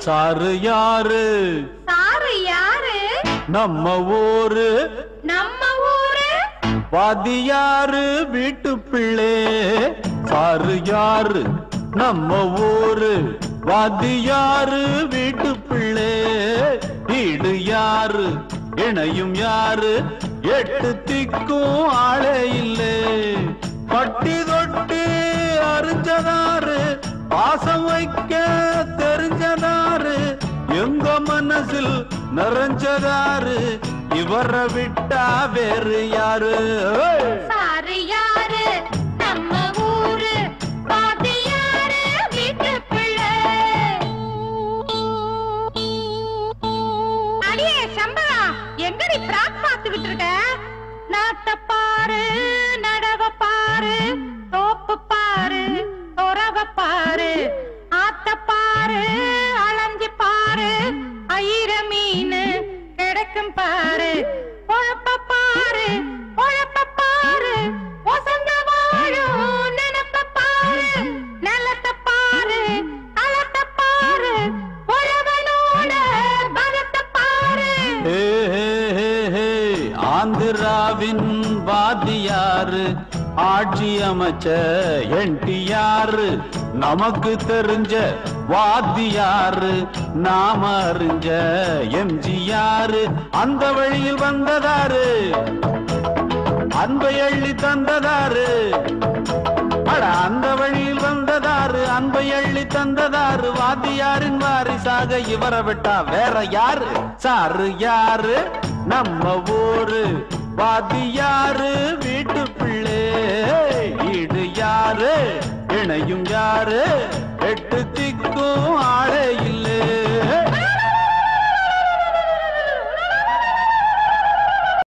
Sir யாரு sir யாரு நம்ம ஊரு நம்ம ஊரு வாதியாரு வீட்டு பிள்ளை சாரு யாரு நம்ம ஊரு வாதியாரு வீட்டு பிள்ளை வீடு யாரு இணையும் யாரு எட்டு திக்கும் ஆளே இல்லே பட்டி தொட்டி அறிஞ்சதாரு பாசம் வைக்க தெரிஞ்சதாரு எங்க மனசில் நிறைஞ்சதாரு இவரை விட்டா வேறு யாரு ஏய்! சாரு யாரு நம்ம ஊரு பாத்தியாரு வீட்டு பிள்ளை அடியே சம்பளா எங்கடி பிராக் பார்த்துக்கிட்டு இருக்க நாட்ட பாரு நடவ பாரு தோப்பு பாரு துறவ பாரு ஆத்த பாரு அலைஞ்சு பாரு ஐர மீன் கிடக்கும் பாரு பொழப்ப பாரு பொழப்ப பாரு ஒசந்த வாழும் நினைப்ப பாரு நிலத்த பாரு களத்த பாரு உழவனோட பலத்த பாரு ஹே, ஹே, ஹே, ஹே. ஆந்திராவின் வாதியாரு ஆட்சி அமைச்ச என்டியாரு நமக்கு தெரிஞ்ச வாத்தியாரு நாம அறிஞ்ச எம்ஜிஆரு அந்த வழியில் வந்ததாரு அன்பை அள்ளி தந்ததாரு அட அந்த வழியில் வந்ததாரு அன்பை அள்ளி தந்ததாரு வாத்தியாரின் வாரிசாக இவரை விட்டா வேற யாரு சாரு யாரு நம்ம ஊரு வாத்தியாரு வீட்டு பிள்ளை ஈடு யாரு இணையும் யாரு எட்டு திக்கும் ஆளே இல்ல